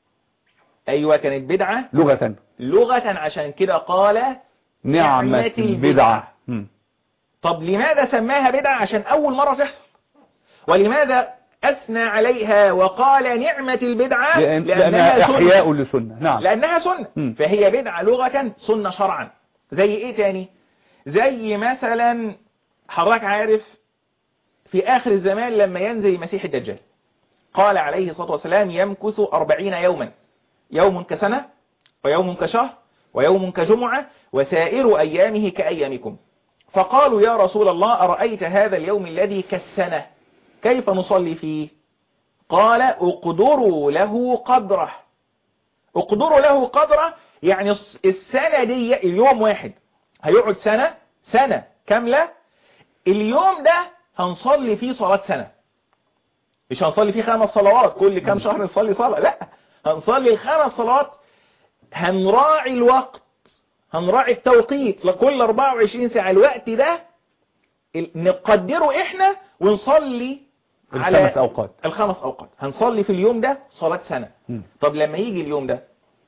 أيوة كانت بدعة لغة لغة عشان كده قال نعمة البدعة مم. طب لماذا سماها بدعة عشان أول مرة تحصل ولماذا أثنى عليها وقال نعمة البدعة لأن لأنها سنة. إحياء لسنة نعم لأنها سنة مم. فهي بدعة لغة سنة شرعا زي إيه تاني زي مثلا حضرتك عارف في آخر الزمان لما ينزل المسيح الدجال قال عليه الصلاة والسلام يمكث أربعين يوما يوم كسنة ويوم كشهر ويوم كجمعة وسائر أيامه كأيامكم فقالوا يا رسول الله أرأيت هذا اليوم الذي كالسنة كيف نصلي فيه قال اقدروا له قدره اقدروا له قدره يعني الس- السنة دي اليوم واحد هيقعد سنة سنة كاملة اليوم ده هنصلي فيه صلاة سنة مش هنصلي فيه خمس صلوات كل كام شهر نصلي صلاة لا هنصلي الخمس صلوات هنراعي الوقت هنراعي التوقيت لكل 24 ساعة الوقت ده ال- نقدره احنا ونصلي على الخمس أوقات الخمس أوقات هنصلي في اليوم ده صلاة سنة مم. طب لما يجي اليوم ده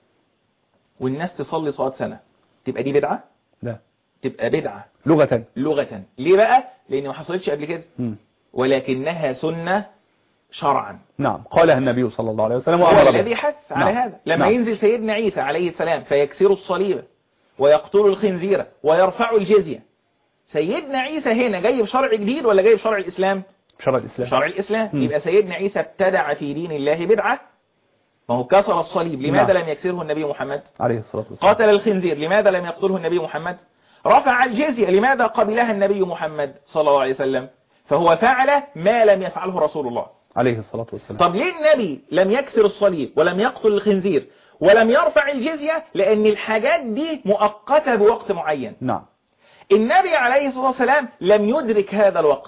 والناس تصلي صلاة سنة تبقى دي بدعة لا تبقى بدعة لغة لغة ليه بقى لأن ما حصلتش قبل كده مم. ولكنها سنة شرعا نعم قالها النبي صلى الله عليه وسلم هو وأمر الذي بها حث على نعم. هذا لما نعم. ينزل سيدنا عيسى عليه السلام فيكسر الصليب ويقتل الخنزير ويرفع الجزية سيدنا عيسى هنا جاي بشرع جديد ولا جاي بشرع الإسلام شرع الإسلام شرع الإسلام مم. يبقى سيدنا عيسى ابتدع في دين الله بدعة ما هو كسر الصليب لماذا نعم. لم يكسره النبي محمد عليه الصلاة والسلام قاتل الخنزير لماذا لم يقتله النبي محمد رفع الجزية لماذا قبلها النبي محمد صلى الله عليه وسلم فهو فعل ما لم يفعله رسول الله عليه الصلاة والسلام طب ليه النبي لم يكسر الصليب ولم يقتل الخنزير ولم يرفع الجزية لأن الحاجات دي مؤقتة بوقت معين نعم النبي عليه الصلاة والسلام لم يدرك هذا الوقت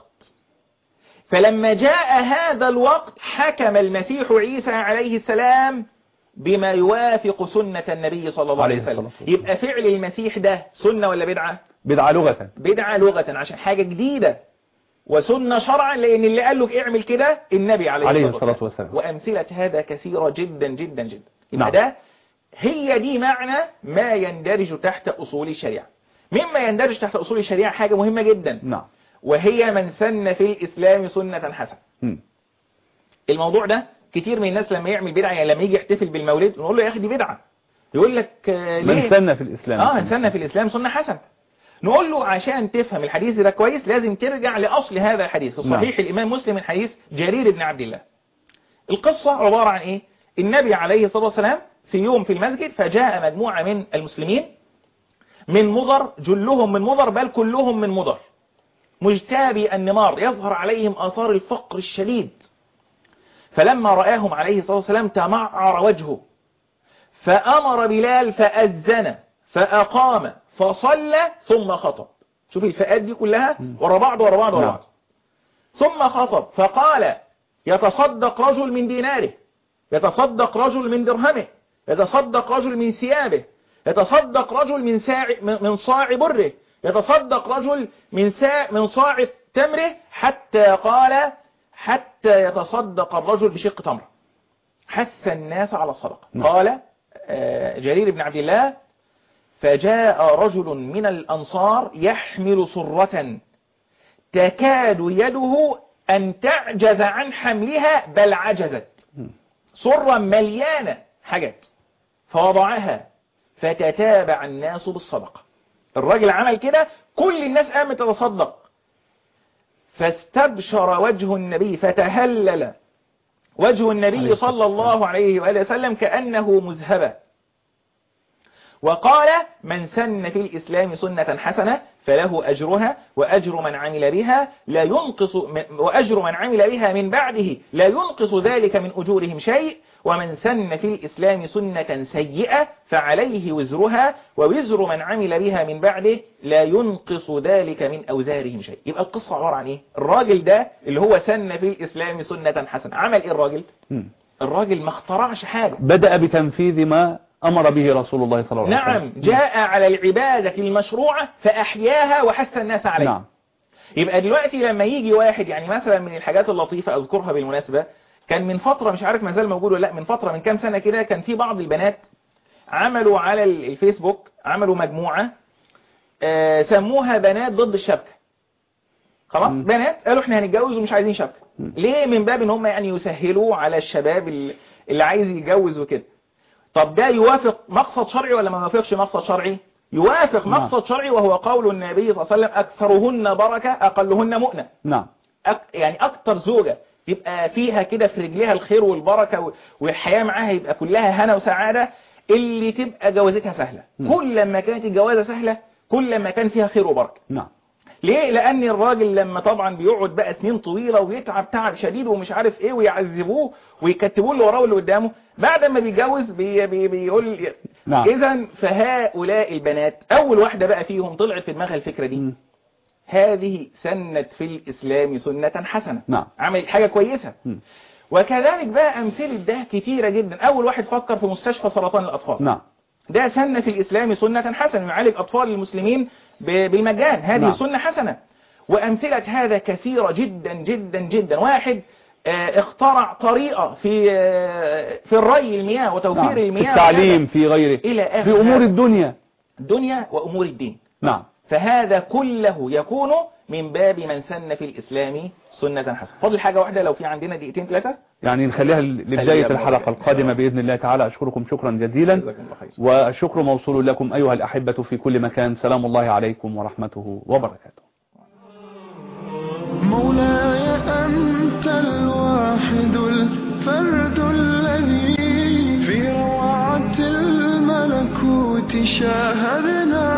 فلما جاء هذا الوقت حكم المسيح عيسى عليه السلام بما يوافق سنة النبي صلى الله عليه عليه وسلم الصلاة والسلام. يبقى فعل المسيح ده سنة ولا بدعة بدعة لغة بدعة لغة عشان حاجة جديدة وسنة شرعا لأن اللي قال لك اعمل كده النبي عليه, عليه الصلاة الصلاة والسلام والسلام. وأمثلة هذا كثيرة جدا جدا جدا يبقى نعم. ده هي دي معنى ما يندرج تحت أصول الشريعة مما يندرج تحت أصول الشريعة حاجة مهمة جدا نعم وهي من سن في الإسلام سنة حسنة مم. الموضوع ده كتير من الناس لما يعمل بدعة يعني لما يجي يحتفل بالمولد نقول له يا أخي دي بدعة يقول لك آه، من ليه سن في الإسلام اه انسان في الاسلام سنة حسنة نقول له عشان تفهم الحديث ده كويس لازم ترجع لاصل هذا الحديث في نعم. صحيح الامام مسلم من حديث جرير بن عبد الله القصة عبارة عن ايه النبي عليه الصلاة والسلام في يوم في المسجد فجاء مجموعة من المسلمين من مضر جلهم من مضر بل كلهم من مضر مجتابي النمار يظهر عليهم آثار الفقر الشديد فلما رآهم عليه الصلاة والسلام تمعر وجهه فأمر بلال فأذن فأقام فصلى ثم خطب شوف الفئات دي كلها ورا بعض ورا بعض ورا نعم. بعض ثم خطب فقال يتصدق رجل من ديناره يتصدق رجل من درهمه يتصدق رجل من ثيابه يتصدق رجل من ساع من صاع بره يتصدق رجل من ساع من صاع تمره حتى قال حتى يتصدق الرجل بشق تمر حث الناس على الصدقة نعم. قال آه، جرير بن عبد الله فجاء رجل من الأنصار يحمل صرة تكاد يده أن تعجز عن حملها بل عجزت صرة مليانة حاجات فوضعها فتتابع الناس بالصدقة الراجل عمل كده كل الناس قامت تتصدق فاستبشر وجه النبي فتهلل وجه عليه النبي الصلاة صلى الله عليه وآله وسلم كأنه مذهبة وقال من سن في الإسلام سنة حسنة فله أجرها وأجر من عمل بها لا ينقص وأجر من عمل بها من بعده لا ينقص ذلك من أجورهم شيء ومن سن في الإسلام سنة سيئة فعليه وزرها ووزر من عمل بها من بعده لا ينقص ذلك من أوزارهم شيء يبقى القصة عبارة عن إيه الراجل ده اللي هو سن في الإسلام سنة حسنة عمل إيه الراجل مم. الراجل ما اخترعش حاجة بدأ بتنفيذ ما أمر به رسول الله صلى الله عليه وسلم نعم جاء على العبادة المشروعة فأحياها وحث الناس عليها نعم يبقى دلوقتي لما يجي واحد يعني مثلا من الحاجات اللطيفة أذكرها بالمناسبة كان من فترة مش عارف ما زال موجود ولا لا من فترة من كام سنة كده كان في بعض البنات عملوا على ال- الفيسبوك عملوا مجموعة آه، سموها بنات ضد الشبكة خلاص مم. بنات قالوا احنا هنتجوز ومش عايزين شبكة ليه من باب ان هم يعني يسهلوا على الشباب اللي اللي عايز يتجوز وكده طب ده يوافق مقصد شرعي ولا ما يوافقش مقصد شرعي يوافق نعم. مقصد شرعي وهو قول النبي صلى الله عليه وسلم أكثرهن بركة أقلهن مؤنة نعم أك يعني أكتر زوجة يبقى فيها كده في رجليها الخير والبركة و- والحياة معاها يبقى كلها هنا وسعادة اللي تبقى جوازتها سهلة مم. كل ما كانت الجوازة سهلة كل ما كان فيها خير وبركة نعم ليه لان الراجل لما طبعا بيقعد بقى سنين طويلة ويتعب تعب شديد ومش عارف ايه ويعذبوه ويكتبوه اللي وراه واللي قدامه بعد ما بيتجوز بي بي بيقول نعم. اذا فهؤلاء البنات اول واحدة بقى فيهم طلعت في دماغها الفكرة دي مم. هذه سنت في الاسلام سنة حسنة نعم. عملت حاجة كويسة مم. وكذلك بقى امثلة ده كتيرة جدا اول واحد فكر في مستشفى سرطان الاطفال نعم ده سن في الإسلام سنة حسنة نعالج أطفال المسلمين ب- بالمجان هذه نعم. سنة حسنة وأمثلة هذا كثيرة جدا جدا جدا واحد آه، اخترع طريقة في آه، في الري المياه وتوفير نعم. المياه في التعليم وهذا في غيره إلى آخر في أمور هذا. الدنيا الدنيا وأمور الدين نعم فهذا كله يكون من باب من سن في الإسلام سنة حسنة فضل حاجة واحدة لو في عندنا دقيقتين ثلاثة يعني نخليها لبداية خليها الحلقة بقى. القادمة بإذن الله تعالى أشكركم شكرا جزيلا جزاكم الله خير والشكر موصول لكم أيها الأحبة في كل مكان سلام الله عليكم ورحمته وبركاته مولاي أنت الواحد الفرد الذي في روعة الملكوت شاهدنا